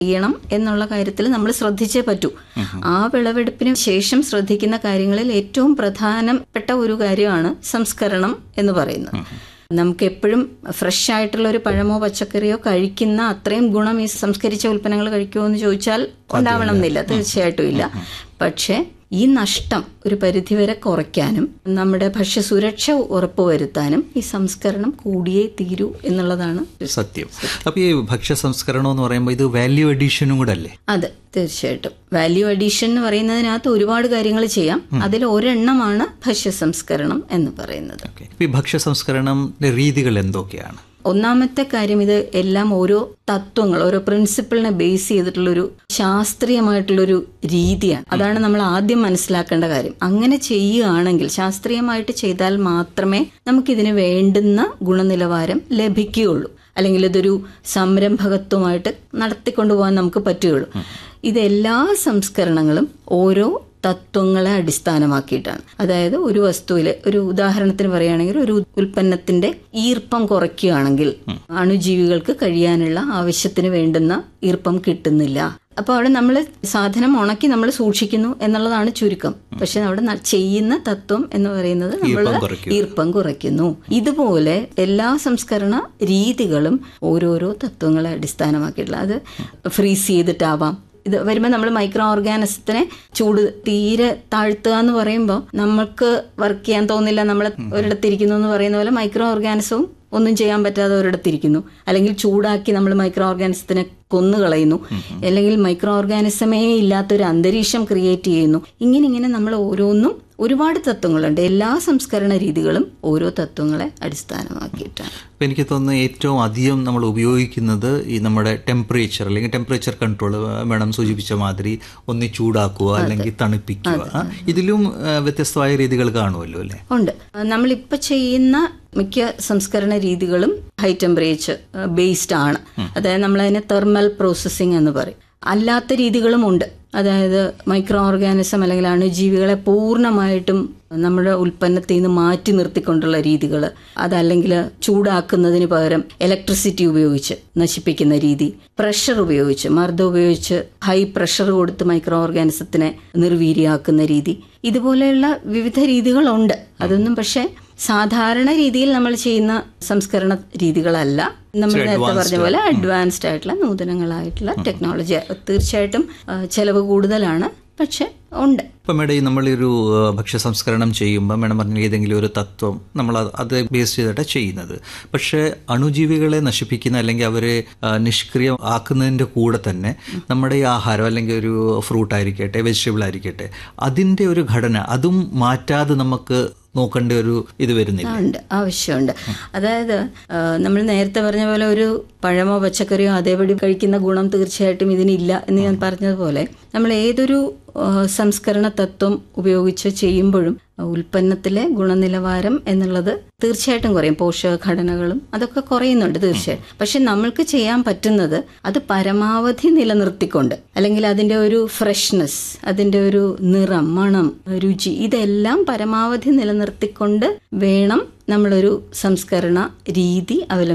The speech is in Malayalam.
ചെയ്യണം എന്നുള്ള കാര്യത്തിൽ നമ്മൾ ശ്രദ്ധിച്ചേ പറ്റൂ ആ വിളവെടുപ്പിന് ശേഷം ശ്രദ്ധിക്കുന്ന കാര്യങ്ങളിൽ ഏറ്റവും പ്രധാനപ്പെട്ട ഒരു കാര്യമാണ് സംസ്കരണം എന്ന് പറയുന്നത് നമുക്ക് എപ്പോഴും ഫ്രഷ് ആയിട്ടുള്ള ഒരു പഴമോ പച്ചക്കറിയോ കഴിക്കുന്ന അത്രയും ഗുണം ഈ സംസ്കരിച്ച ഉൽപ്പന്നങ്ങൾ കഴിക്കുമോ എന്ന് ചോദിച്ചാൽ ഉണ്ടാവണം എന്നില്ല തീർച്ചയായിട്ടും ഇല്ല പക്ഷേ ഈ നഷ്ടം ഒരു പരിധിവരെ കുറയ്ക്കാനും നമ്മുടെ ഭക്ഷ്യസുരക്ഷ ഉറപ്പുവരുത്താനും ഈ സംസ്കരണം കൂടിയേ തീരൂ എന്നുള്ളതാണ് സത്യം അപ്പൊ ഈ ഭക്ഷ്യ സംസ്കരണം എന്ന് പറയുമ്പോൾ ഇത് വാല്യൂ അഡീഷനും കൂടെ അല്ലേ അതെ തീർച്ചയായിട്ടും വാല്യൂ അഡീഷൻ എന്ന് പറയുന്നതിനകത്ത് ഒരുപാട് കാര്യങ്ങൾ ചെയ്യാം അതിൽ ഒരെണ്ണമാണ് ഭക്ഷ്യ സംസ്കരണം എന്ന് പറയുന്നത് ഓക്കെ ഈ ഭക്ഷ്യ സംസ്കരണം രീതികൾ എന്തൊക്കെയാണ് ഒന്നാമത്തെ കാര്യം ഇത് എല്ലാം ഓരോ തത്വങ്ങൾ ഓരോ പ്രിൻസിപ്പിളിനെ ബേസ് ചെയ്തിട്ടുള്ളൊരു ശാസ്ത്രീയമായിട്ടുള്ളൊരു രീതിയാണ് അതാണ് നമ്മൾ ആദ്യം മനസ്സിലാക്കേണ്ട കാര്യം അങ്ങനെ ചെയ്യുകയാണെങ്കിൽ ശാസ്ത്രീയമായിട്ട് ചെയ്താൽ മാത്രമേ നമുക്കിതിന് വേണ്ടുന്ന ഗുണനിലവാരം ലഭിക്കുകയുള്ളൂ അല്ലെങ്കിൽ ഇതൊരു സംരംഭകത്വമായിട്ട് നടത്തിക്കൊണ്ടുപോകാൻ നമുക്ക് പറ്റുകയുള്ളൂ ഇതെല്ലാ സംസ്കരണങ്ങളും ഓരോ തത്വങ്ങളെ അടിസ്ഥാനമാക്കിയിട്ടാണ് അതായത് ഒരു വസ്തുവിൽ ഒരു ഉദാഹരണത്തിന് പറയുകയാണെങ്കിൽ ഒരു ഉൽപ്പന്നത്തിന്റെ ഈർപ്പം കുറയ്ക്കുകയാണെങ്കിൽ അണുജീവികൾക്ക് കഴിയാനുള്ള ആവശ്യത്തിന് വേണ്ടുന്ന ഈർപ്പം കിട്ടുന്നില്ല അപ്പോൾ അവിടെ നമ്മൾ സാധനം ഉണക്കി നമ്മൾ സൂക്ഷിക്കുന്നു എന്നുള്ളതാണ് ചുരുക്കം പക്ഷെ അവിടെ ന- ചെയ്യുന്ന തത്വം എന്ന് പറയുന്നത് നമ്മൾ ഈർപ്പം കുറയ്ക്കുക. ഈർപ്പം കുറയ്ക്കുന്നു ഇതുപോലെ എല്ലാ സംസ്കരണ രീതികളും ഓരോരോ തത്വങ്ങളെ അടിസ്ഥാനമാക്കിയിട്ടുള്ള അത് ഫ്രീസ് ചെയ്തിട്ടാവാം ഇത് വരുമ്പോൾ നമ്മൾ മൈക്രോ ഓർഗാനിസത്തിനെ ചൂട് തീരെ താഴ്ത്തുക എന്ന് പറയുമ്പോൾ നമ്മൾക്ക് വർക്ക് ചെയ്യാൻ തോന്നില്ല നമ്മൾ ഒരിടത്തിരിക്കുന്നു എന്ന് പറയുന്ന പോലെ മൈക്രോ ഓർഗാനിസവും ഒന്നും ചെയ്യാൻ പറ്റാതെ ഒരിടത്തിരിക്കുന്നു അല്ലെങ്കിൽ ചൂടാക്കി നമ്മൾ മൈക്രോ ഓർഗാനിസത്തിനെ കൊന്നു കളയുന്നു അല്ലെങ്കിൽ മൈക്രോ ഓർഗാനിസമേ ഇല്ലാത്തൊരു അന്തരീക്ഷം ക്രിയേറ്റ് ചെയ്യുന്നു ഇങ്ങനെ ഇങ്ങനെ നമ്മൾ ഓരോന്നും ഒരുപാട് തത്വങ്ങളുണ്ട് എല്ലാ സംസ്കരണ രീതികളും ഓരോ തത്വങ്ങളെ അടിസ്ഥാനമാക്കിയിട്ടാണ് അപ്പോൾ എനിക്ക് തോന്നുന്നു ഏറ്റവും അധികം നമ്മൾ ഉപയോഗിക്കുന്നത് ഈ നമ്മുടെ ടെമ്പറേച്ചർ അല്ലെങ്കിൽ ടെമ്പറേച്ചർ കൺട്രോൾ മേഡം സൂചിപ്പിച്ച മാതിരി ഒന്ന് ചൂടാക്കുക അല്ലെങ്കിൽ തണുപ്പിക്കുക ആ, ഇതിലും ആ, വ്യത്യസ്തമായ രീതികൾ കാണുമല്ലോ അല്ലേ ഉണ്ട് നമ്മളിപ്പോൾ ചെയ്യുന്ന മിക്ക സംസ്കരണ രീതികളും ഹൈ ടെമ്പറേച്ചർ ബേസ്ഡ് ആണ് അതായത് നമ്മളതിനെ തെർമൽ പ്രോസസ്സിംഗ് എന്ന് പറയും അല്ലാത്ത രീതികളും ഉണ്ട് അതായത് മൈക്രോ ഓർഗാനിസം അല്ലെങ്കിൽ അണുജീവികളെ പൂർണ്ണമായിട്ടും നമ്മുടെ ഉൽപ്പന്നത്തിൽ നിന്ന് മാറ്റി നിർത്തിക്കൊണ്ടുള്ള രീതികൾ അതല്ലെങ്കിൽ ചൂടാക്കുന്നതിന് പകരം ഇലക്ട്രിസിറ്റി ഉപയോഗിച്ച് നശിപ്പിക്കുന്ന രീതി പ്രഷർ ഉപയോഗിച്ച് മർദ്ദം ഉപയോഗിച്ച് ഹൈ പ്രഷർ കൊടുത്ത് മൈക്രോ ഓർഗാനിസത്തിനെ നിർവീര്യമാക്കുന്ന രീതി ഇതുപോലെയുള്ള വിവിധ രീതികളുണ്ട് അതൊന്നും പക്ഷേ സാധാരണ രീതിയിൽ നമ്മൾ ചെയ്യുന്ന സംസ്കരണ രീതികളല്ല നമ്മൾ നേരത്തെ പറഞ്ഞ പോലെ അഡ്വാൻസ്ഡ് ആയിട്ടുള്ള നൂതനങ്ങളായിട്ടുള്ള ടെക്നോളജി തീർച്ചയായിട്ടും ആ, ചെലവ് കൂടുതലാണ് പക്ഷെ ഉണ്ട് ഇപ്പം മേഡം ഈ നമ്മളൊരു ആ, ഭക്ഷ്യ സംസ്കരണം ചെയ്യുമ്പോൾ മേഡം പറഞ്ഞ ഏതെങ്കിലും ഒരു തത്വം നമ്മൾ അത് അത് ബേസ് ചെയ്തിട്ടാണ് ചെയ്യുന്നത് പക്ഷേ അണുജീവികളെ നശിപ്പിക്കുന്ന അല്ലെങ്കിൽ അവരെ ആ, നിഷ്ക്രിയം ആക്കുന്നതിൻ്റെ കൂടെ തന്നെ നമ്മുടെ ഈ ആഹാരം അല്ലെങ്കിൽ ഒരു ഫ്രൂട്ട് ആയിരിക്കട്ടെ വെജിറ്റബിൾ ആയിരിക്കട്ടെ അതിൻ്റെ ഒരു ഘടന അതും മാറ്റാതെ നമുക്ക് നോക്കേണ്ട ഒരു ഇത് വരുന്നില്ല ഉണ്ട് ആവശ്യമുണ്ട് അതായത് ആ, നമ്മൾ നേരത്തെ പറഞ്ഞ പോലെ ഒരു പഴമോ പച്ചക്കറിയോ അതേപടി കഴിക്കുന്ന ഗുണം തീർച്ചയായിട്ടും ഇതിനില്ല എന്ന് ഞാൻ പറഞ്ഞതുപോലെ നമ്മൾ ഏതൊരു ആ, സംസ്കരണ തത്വം ഉപയോഗിച്ച് ചെയ്യുമ്പോഴും ആ, ഉൽപ്പന്നത്തിലെ ഗുണനിലവാരം എന്നുള്ളത് തീർച്ചയായിട്ടും കുറയും പോഷകഘടനകളും അതൊക്കെ കുറയുന്നുണ്ട് തീർച്ചയായും പക്ഷെ നമ്മൾക്ക് ചെയ്യാൻ പറ്റുന്നത് അത് പരമാവധി നിലനിർത്തിക്കൊണ്ട് അല്ലെങ്കിൽ അതിൻ്റെ ഒരു ഫ്രഷ്നെസ് അതിൻ്റെ ഒരു നിറം മണം രുചി ഇതെല്ലാം പരമാവധി നിലനിർത്തിക്കൊണ്ട് വേണം നമ്മളൊരു സംസ്കരണ രീതി അവലംബിക്കാൻ